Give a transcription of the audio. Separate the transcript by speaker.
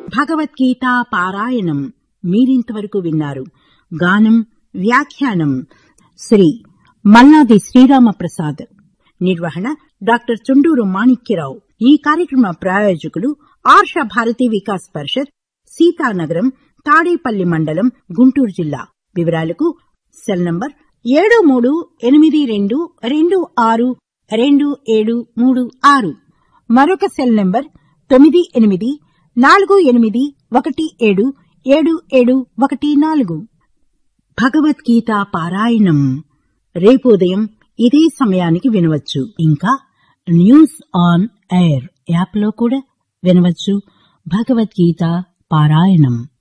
Speaker 1: భగవద్గీత పారాయణం మీరింతవరకు విన్నారు గానం వ్యాఖ్యానం శ్రీ మల్లాది శ్రీరామ ప్రసాద్ నిర్వహణ డాక్టర్ చుండూరు మాణిక్యరావు ఈ కార్యక్రమ ప్రాయోజకులు ఆర్ష భారతి వికాస్ పరిషత్ సీతానగరం తాడేపల్లి మండలం గుంటూరు జిల్లా వివరాలకు సెల్ నంబర్ ఏడు మూడు ఎనిమిది రెండు రెండు ఆరు రెండు ఏడు మూడు ఆరు మరొక సెల్ నంబర్ తొమ్మిది ఎనిమిది నాలుగు ఎనిమిది ఒకటి ఏడు ఏడు ఏడు ఒకటి నాలుగు భగవద్గీత పారాయణం రేపు ఉదయం ఇదే సమయానికి వినవచ్చు ఇంకా న్యూస్ ఆన్ ఎయిర్ యాప్లో కూడా వినవచ్చు భగవద్గీత పారాయణం